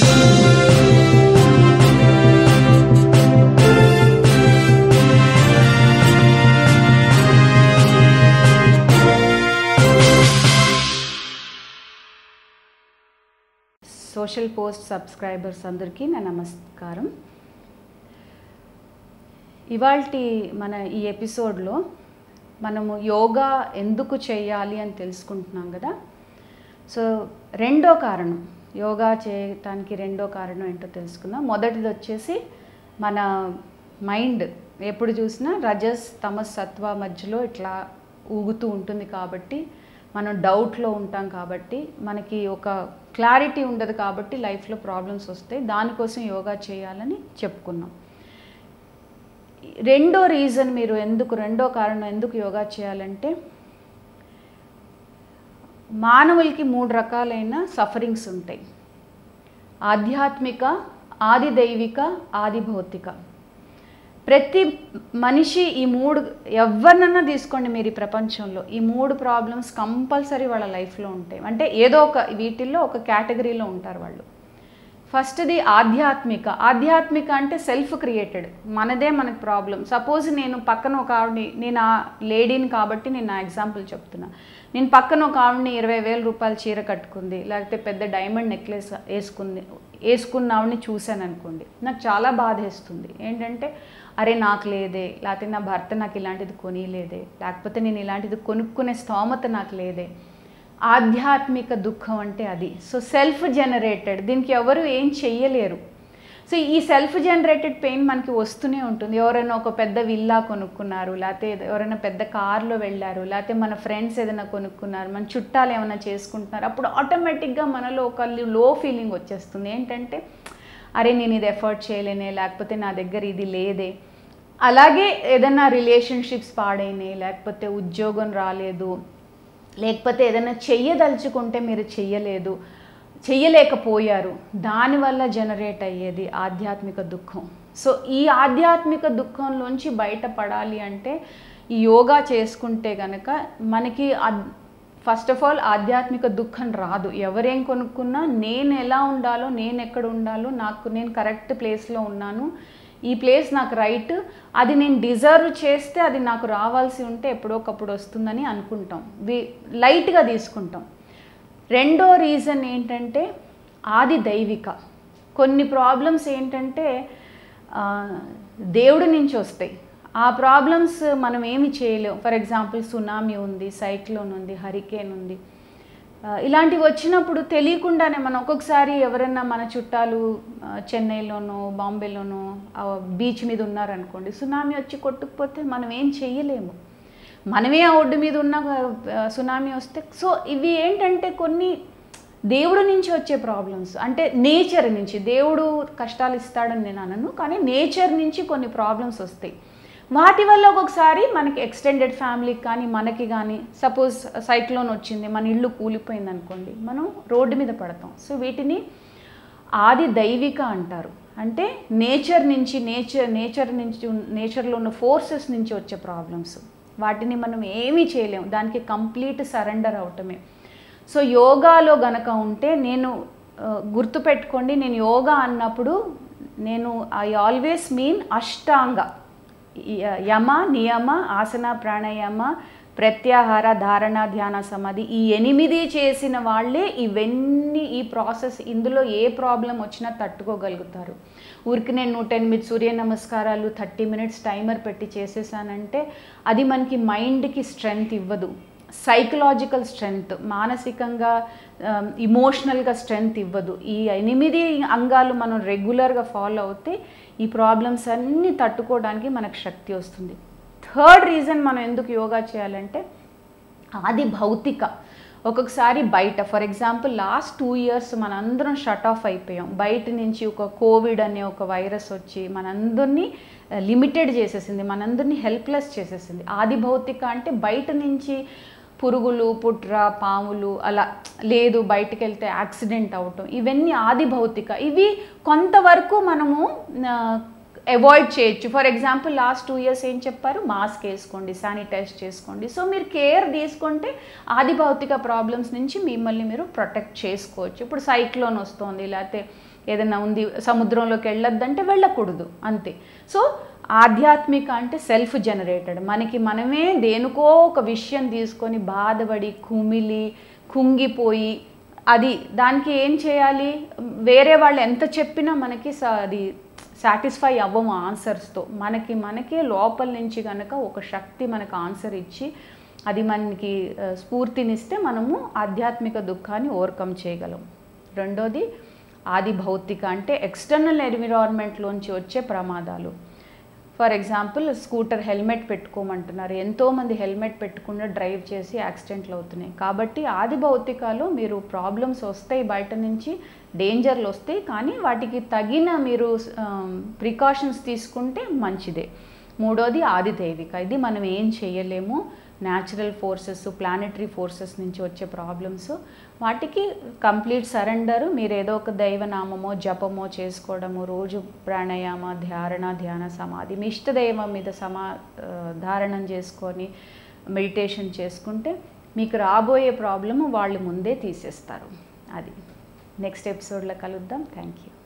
social post subscribers అందరికీ నా నమస్కారం ఇవాల్టి మన ఈ ఎపిసోడ్లో మనము యోగా ఎందుకు చేయాలి అని తెలుసుకుంటున్నాం కదా సో రెండో కారణం యోగా చేయటానికి రెండో కారణం ఏంటో తెలుసుకుందాం మొదటిది వచ్చేసి మన మైండ్ ఎప్పుడు చూసినా రజస్ తమస్ సత్వ మధ్యలో ఇట్లా ఊగుతూ ఉంటుంది కాబట్టి మనం డౌట్లో ఉంటాం కాబట్టి మనకి ఒక క్లారిటీ ఉండదు కాబట్టి లైఫ్లో ప్రాబ్లమ్స్ వస్తాయి దానికోసం యోగా చేయాలని చెప్పుకున్నాం రెండో రీజన్ మీరు ఎందుకు రెండో కారణం ఎందుకు యోగా చేయాలంటే మానవులకి మూడు రకాలైన సఫరింగ్స్ ఉంటాయి ఆధ్యాత్మిక ఆది దైవిక ఆది భౌతిక ప్రతి మనిషి ఈ మూడు ఎవరినన్నా తీసుకోండి మీరు ఈ ప్రపంచంలో ఈ మూడు ప్రాబ్లమ్స్ కంపల్సరీ వాళ్ళ లైఫ్లో ఉంటాయి అంటే ఏదో ఒక వీటిల్లో ఒక కేటగిరీలో ఉంటారు వాళ్ళు ఫస్ట్ది ఆధ్యాత్మిక ఆధ్యాత్మిక అంటే సెల్ఫ్ క్రియేటెడ్ మనదే మనకు ప్రాబ్లం సపోజ్ నేను పక్కన ఒక ఆవిడని నేను ఆ లేడీని కాబట్టి నేను నా ఎగ్జాంపుల్ చెప్తున్నా నేను పక్కన ఒక ఆవిడని ఇరవై వేల రూపాయల చీర కట్టుకుంది లేకపోతే పెద్ద డైమండ్ నెక్లెస్ వేసుకుంది వేసుకున్న ఆవిడని చూశాను అనుకోండి నాకు చాలా బాధ వేస్తుంది ఏంటంటే అరే నాకు లేదే లేకపోతే నా భర్త నాకు ఇలాంటిది కొనిలేదే లేకపోతే నేను ఇలాంటిది కొనుక్కునే స్తోమత నాకు లేదే ఆధ్యాత్మిక దుఃఖం అంటే అది సో సెల్ఫ్ జనరేటెడ్ దీనికి ఎవరు ఏం చెయ్యలేరు సో ఈ సెల్ఫ్ జనరేటెడ్ పెయిన్ మనకి వస్తూనే ఉంటుంది ఎవరైనా ఒక పెద్ద విల్లా కొనుక్కున్నారు లేకపోతే ఎవరైనా పెద్ద కార్లో వెళ్ళారు లేకపోతే మన ఫ్రెండ్స్ ఏదైనా కొనుక్కున్నారు మన చుట్టాలు ఏమైనా చేసుకుంటున్నారు అప్పుడు ఆటోమేటిక్గా మనలో ఒక లో ఫీలింగ్ వచ్చేస్తుంది ఏంటంటే అరే నేను ఇది ఎఫర్ట్ చేయలేనే లేకపోతే నా దగ్గర ఇది లేదే అలాగే ఏదైనా రిలేషన్షిప్స్ పాడైనాయి లేకపోతే ఉద్యోగం రాలేదు లేకపోతే ఏదైనా చెయ్యదలుచుకుంటే మీరు చెయ్యలేదు చెయ్యలేకపోయారు దానివల్ల జనరేట్ అయ్యేది ఆధ్యాత్మిక దుఃఖం సో ఈ ఆధ్యాత్మిక దుఃఖంలోంచి బయటపడాలి అంటే ఈ యోగా చేసుకుంటే కనుక మనకి ఫస్ట్ ఆఫ్ ఆల్ ఆధ్యాత్మిక దుఃఖం రాదు ఎవరేం కొనుక్కున్నా నేను ఎలా ఉండాలో నేను ఎక్కడ ఉండాలో నాకు నేను కరెక్ట్ ప్లేస్లో ఉన్నాను ఈ ప్లేస్ నాకు రైట్ అది నేను డిజర్వ్ చేస్తే అది నాకు రావాల్సి ఉంటే ఎప్పుడోకప్పుడు వస్తుందని అనుకుంటాం వి లైట్గా తీసుకుంటాం రెండో రీజన్ ఏంటంటే ఆది దైవిక కొన్ని ప్రాబ్లమ్స్ ఏంటంటే దేవుడి నుంచి వస్తాయి ఆ ప్రాబ్లమ్స్ మనం ఏమి చేయలేం ఫర్ ఎగ్జాంపుల్ సునామీ ఉంది సైక్లోన్ ఉంది హరికేన్ ఉంది ఇలాంటివి వచ్చినప్పుడు తెలియకుండానే మనం ఒక్కొక్కసారి ఎవరైనా మన చుట్టాలు చెన్నైలోనో బాంబేలోనో బీచ్ మీద ఉన్నారనుకోండి సునామీ వచ్చి కొట్టుకుపోతే మనం ఏం చెయ్యలేము మనమే ఆ ఒడ్డు మీద ఉన్న సునామీ వస్తే సో ఇవి ఏంటంటే కొన్ని దేవుడి నుంచి వచ్చే ప్రాబ్లమ్స్ అంటే నేచర్ నుంచి దేవుడు కష్టాలు ఇస్తాడని నేను అనను కానీ నేచర్ నుంచి కొన్ని ప్రాబ్లమ్స్ వస్తాయి వాటి వల్ల ఒక్కొక్కసారి మనకి ఎక్స్టెండెడ్ ఫ్యామిలీకి కానీ మనకి కానీ సపోజ్ సైక్లోన్ వచ్చింది మన ఇల్లు కూలిపోయింది అనుకోండి మనం రోడ్డు మీద పడతాం సో వీటిని ఆది దైవిక అంటారు అంటే నేచర్ నుంచి నేచర్ నేచర్ నుంచి నేచర్లో ఉన్న ఫోర్సెస్ నుంచి వచ్చే ప్రాబ్లమ్స్ వాటిని మనం ఏమీ చేయలేము దానికి కంప్లీట్ సరెండర్ అవటమే సో యోగాలో గనక ఉంటే నేను గుర్తుపెట్టుకోండి నేను యోగా అన్నప్పుడు నేను I always mean ashtanga yama niyama asana pranayama ప్రత్యాహార ధారణ ధ్యాన సమాధి ఈ ఎనిమిది చేసిన వాళ్ళే ఇవన్నీ ఈ ప్రాసెస్ ఇందులో ఏ ప్రాబ్లం వచ్చినా తట్టుకోగలుగుతారు ఊరికి నేను నూట ఎనిమిది సూర్య నమస్కారాలు థర్టీ మినిట్స్ టైమర్ పెట్టి చేసేసానంటే అది మనకి మైండ్కి స్ట్రెంగ్త్ ఇవ్వదు సైకలాజికల్ స్ట్రెంగ్త్ మానసికంగా ఇమోషనల్గా స్ట్రెంగ్త్ ఇవ్వదు ఈ ఎనిమిది అంగాలు మనం రెగ్యులర్గా ఫాలో అవుతే ఈ ప్రాబ్లమ్స్ అన్నీ తట్టుకోవడానికి మనకు శక్తి వస్తుంది థర్డ్ రీజన్ మనం ఎందుకు యోగా చేయాలంటే అది భౌతిక ఒక్కొక్కసారి బయట for example last two years మనందరం షట్ ఆఫ్ అయిపోయాం బయట నుంచి ఒక కోవిడ్ అనే ఒక వైరస్ వచ్చి మనందరినీ లిమిటెడ్ చేసేసింది మనందరినీ హెల్ప్లెస్ చేసేసింది ఆది భౌతిక అంటే బయట నుంచి పురుగులు పుట్ర పాములు అలా లేదు బయటికి వెళ్తే యాక్సిడెంట్ అవటం ఇవన్నీ ఆది భౌతిక ఇవి కొంతవరకు మనము అవాయిడ్ చేయొచ్చు for example last two years ఏం చెప్పారు మాస్క్ వేసుకోండి శానిటైజ్ చేసుకోండి సో మీరు కేర్ తీసుకుంటే ఆది భౌతిక ప్రాబ్లమ్స్ నుంచి మిమ్మల్ని మీరు ప్రొటెక్ట్ చేసుకోవచ్చు ఇప్పుడు సైక్లోన్ వస్తుంది లేకపోతే ఏదైనా ఉంది సముద్రంలోకి వెళ్ళొద్దంటే వెళ్ళకూడదు అంతే సో ఆధ్యాత్మిక అంటే సెల్ఫ్ జనరేటెడ్ మనకి మనమే దేనికో ఒక విషయం తీసుకొని బాధపడి కుమిలి కుంగిపోయి అది దానికి ఏం చేయాలి వేరే వాళ్ళు ఎంత చెప్పినా మనకి స- అది సాటిస్ఫై అవ్వము ఆన్సర్స్తో మనకి మనకే లోపల నుంచి కనుక ఒక శక్తి మనకు ఆన్సర్ ఇచ్చి అది మనకి ఆ, స్ఫూర్తినిస్తే మనము ఆధ్యాత్మిక దుఃఖాన్ని ఓవర్కమ్ చేయగలం రెండోది ఆది భౌతిక అంటే ఎక్స్టర్నల్ ఎన్విరాన్మెంట్లోంచి వచ్చే ప్రమాదాలు ఫర్ ఎగ్జాంపుల్ స్కూటర్ హెల్మెట్ పెట్టుకోమంటున్నారు ఎంతోమంది హెల్మెట్ పెట్టుకుండా డ్రైవ్ చేసి యాక్సిడెంట్లు అవుతున్నాయి కాబట్టి ఆది భౌతికాలో మీరు ప్రాబ్లమ్స్ వస్తాయి బయట నుంచి డేంజర్లు వస్తాయి కానీ వాటికి తగిన మీరు ప్రికాషన్స్ తీసుకుంటే మంచిదే మూడోది ఆది దైవిక ఇది మనం ఏం చేయలేము న్యాచురల్ ఫోర్సెస్ ప్లానెటరీ ఫోర్సెస్ నుంచి వచ్చే ప్రాబ్లమ్స్ వాటికి కంప్లీట్ సరెండర్ మీరు ఏదో ఒక దైవనామమో జపమో చేసుకోవడము రోజు ప్రాణాయామ ధారణ ధ్యాన సమాధి మీ ఇష్టదైవం మీద సమా ఆ, ధారణం చేసుకొని మెడిటేషన్ చేసుకుంటే మీకు రాబోయే ప్రాబ్లము వాళ్ళు ముందే తీసేస్తారు అది నెక్స్ట్ ఎపిసోడ్లో కలుద్దాం థ్యాంక్ యూ